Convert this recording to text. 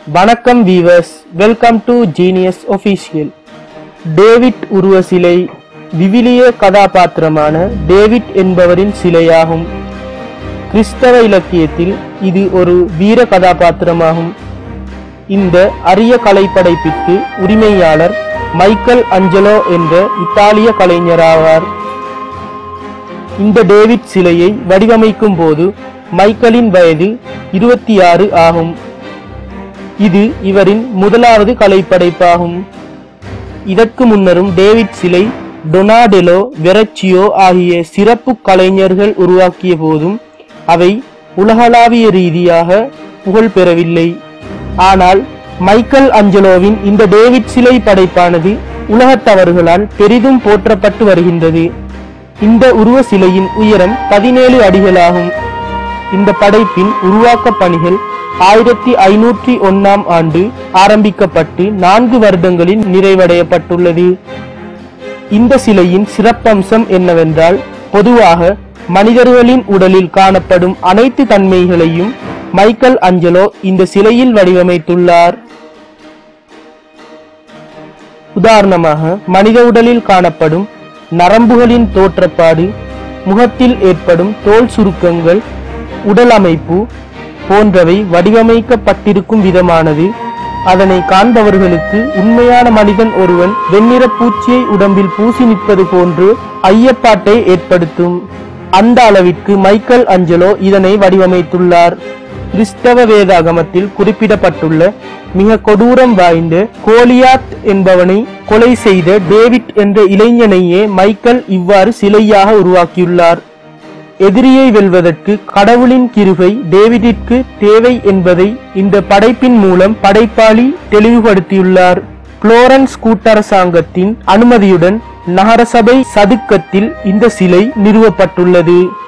வணக்கம் viewers welcome to genius official David உருவ சிலை விவிலிய கதாபாத்திரமான டேவிட் என்பவரின் சிலையாகும் கிறிஸ்தவ இலக்கியத்தில் இது ஒரு வீர கதாபாத்திரமாகும் இந்த அரிய கலைப்படைப்பிற்கு உரிமையாளர் மைக்கேல் அஞ்சலோ என்ற இத்தாலிய கலைஞராவார் இந்த டேவிட் சிலையை வடிவமைக்கும் போது மைக்கேலின் வயது இருபத்தி ஆறு ஆகும் இது இவரின் முதலாவது கலைப்படைப்பாகும் இதற்கு முன்னரும் டேவிட் சிலை டொனாடெலோ வெரச்சியோ ஆகிய சிறப்பு கலைஞர்கள் உருவாக்கிய போதும் அவை உலகளாவிய ரீதியாக புகழ் பெறவில்லை ஆனால் மைக்கேல் அஞ்சலோவின் இந்த டேவிட் சிலை படைப்பானது உலகத்தவர்களால் பெரிதும் போற்றப்பட்டு வருகின்றது இந்த உருவ சிலையின் உயரம் பதினேழு அடிகளாகும் இந்த படைப்பின் உருவாக்க பணிகள் ஆயிரத்தி ஐநூற்றி ஒன்னாம் ஆண்டு ஆரம்பிக்கப்பட்டு நான்கு வருடங்களில் நிறைவடையப்பட்டுள்ளது இந்த சிலையின் சிறப்பம்சம் என்னவென்றால் பொதுவாக மனிதர்களின் உடலில் காணப்படும் அனைத்து தன்மைகளையும் மைக்கேல் அஞ்சலோ இந்த சிலையில் வடிவமைத்துள்ளார் உதாரணமாக மனித உடலில் காணப்படும் நரம்புகளின் தோற்றப்பாடு முகத்தில் ஏற்படும் தோல் சுருக்கங்கள் உடல் அமைப்பு போன்றவை வடிவமைக்கப்பட்டிருக்கும் விதமானது அதனை காண்பவர்களுக்கு உண்மையான மனிதன் ஒருவன் வெண்ணிற பூச்சியை உடம்பில் பூசி நிற்பது போன்று ஐயப்பாட்டை ஏற்படுத்தும் அந்த அளவிற்கு மைக்கேல் அஞ்சலோ இதனை வடிவமைத்துள்ளார் கிறிஸ்தவ வேதாகமத்தில் குறிப்பிடப்பட்டுள்ள மிக கொடூரம் வாய்ந்த கோலியாத் என்பவனை கொலை செய்த டேவிட் என்ற இளைஞனையே மைக்கேல் இவ்வாறு சிலையாக உருவாக்கியுள்ளார் எதிரியை வெல்வதற்கு கடவுளின் கிருபை டேவிடிற்கு தேவை என்பதை இந்த படைப்பின் மூலம் படைப்பாளி தெளிவுபடுத்தியுள்ளார் புளோரன்ஸ் கூட்டரசாங்கத்தின் அனுமதியுடன் நகரசபை சதுக்கத்தில் இந்த சிலை நிறுவப்பட்டுள்ளது